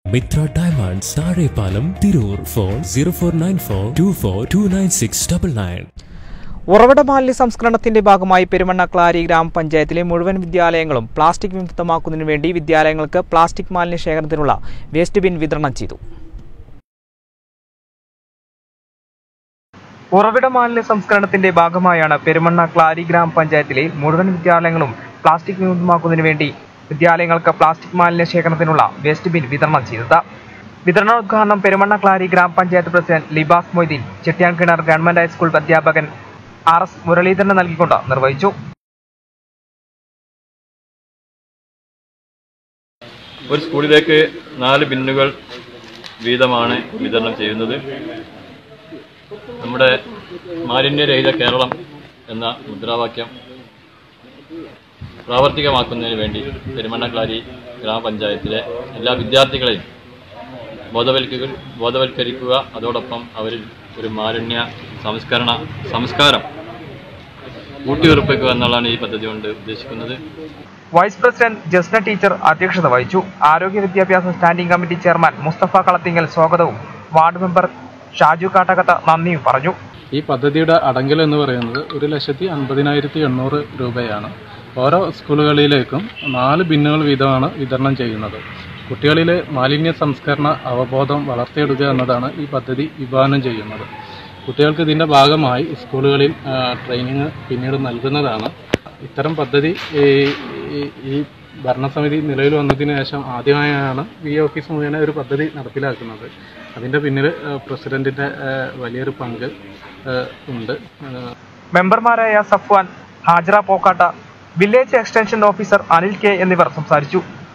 Mitra diamonds Thazhepalam Tirur phone zero four nine four two four two nine six double nine ഉറവിട മാലിന്യ സംസ്കരണത്തിന്റെ ഭാഗമായി Perumanna Clarrie ഗ്രാമപഞ്ചായത്തിലെ മുഴുവൻ വിദ്യാലയങ്ങളും പ്ലാസ്റ്റിക് വിമുക്തമാക്കുന്നതിനു വേണ്ടി വിദ്യാലയങ്ങൾക്ക് പ്ലാസ്റ്റിക് മാലിന്യ ശേഖരണത്തിനുള്ള വേസ്റ്റ് ബിൻ വിതരണം ചെയ്തു ഉറവിട മാലിന്യ സംസ്കരണത്തിന്റെ ഭാഗമായാണ് പെരുമണ്ണ ക്ലാരി ഗ്രാമപഞ്ചായത്തിലെ മുഴുവൻ വിദ്യാലയങ്ങളും പ്ലാസ്റ്റിക് വിമുക്തമാക്കുന്നതിനു വേണ്ടി വിദ്യാലയങ്ങൾക്ക് പ്ലാസ്റ്റിക് മാലിന്യ ശേഖരണത്തിനുള്ള വേസ്റ്റ് ബിൻ വിതരണം ചെയ്തത് വിതരണോദ്ഘാടനം പെരുമണ്ണ ക്ലാരി ഗ്രാമപഞ്ചായത്ത് president Libas Moideen Chettiyankinar government high school അധ്യാപകൻ ആർ എസ് മുരളീധരന് നൽകിക്കൊണ്ട് നിർവഹിച്ചു ഒരു സ്കൂളിലേക്ക് നാല് ബിന്നുകൾ വീതമാണ് വിതരണം ചെയ്യുന്നത് നമ്മുടെ മാലിന്യരഹിത കേരളം എന്ന മുദ്രാവാക്യം പ്രാവർത്തികമാക്കുന്നതിന് വേണ്ടി പെരുമണ്ണക്ലാരി ഗ്രാമപഞ്ചായത്തിലെ എല്ലാ വിദ്യാർത്ഥികളെയും ബോധവൽക്ക ബോധവൽക്കരിക്കുക അതോടൊപ്പം അവരിൽ ഒരു മാലിന്യ സംസ്കരണ സംസ്കാരം ഊട്ടിയുറപ്പിക്കുക എന്നുള്ളതാണ് ഈ പദ്ധതി കൊണ്ട് ഉദ്ദേശിക്കുന്നത് വൈസ് പ്രസിഡന്റ് ജസ്ന ടീച്ചർ അധ്യക്ഷത വഹിച്ചു ആരോഗ്യ വിദ്യാഭ്യാസ standing committee chairman Mustafa Kalathingal സ്വാഗതവും വാർഡ് മെമ്പർ ഷാജു കാട്ടകത്ത നന്ദിയും പറഞ്ഞു ഈ പദ്ധതിയുടെ അടങ്കൽ എന്ന് പറയുന്നത് ഒരു ലക്ഷത്തി അൻപതിനായിരത്തി എണ്ണൂറ് രൂപയാണ് ഓരോ സ്കൂളുകളിലേക്കും നാല് ബിന്നുകൾ വീതമാണ് വിതരണം ചെയ്യുന്നത് കുട്ടികളിലെ മാലിന്യ സംസ്കരണ അവബോധം വളർത്തിയെടുക്കുക എന്നതാണ് ഈ പദ്ധതി വിഭാവനം ചെയ്യുന്നത് കുട്ടികൾക്ക് ഇതിൻ്റെ ഭാഗമായി സ്കൂളുകളിൽ ആ, ട്രെയിനിങ് പിന്നീട് നൽകുന്നതാണ് ഇത്തരം പദ്ധതി ഈ ഈ- ഈ ഭരണസമിതി നിലവിൽ വന്നതിന് ശേഷം ആദ്യമായാണ് വി ഓഫീസ് മുഖേന ഒരു പദ്ധതി നടപ്പിലാക്കുന്നത് അതിൻ്റെ പിന്നിൽ പ്രസിഡന്റിൻ്റെ വലിയൊരു പങ്ക് ആ, ഉണ്ട് ആ, മെമ്പർമാരായ Safwan Hajara Pokkatta village extension officer Anil K എന്നിവർ സംസാരിച്ചു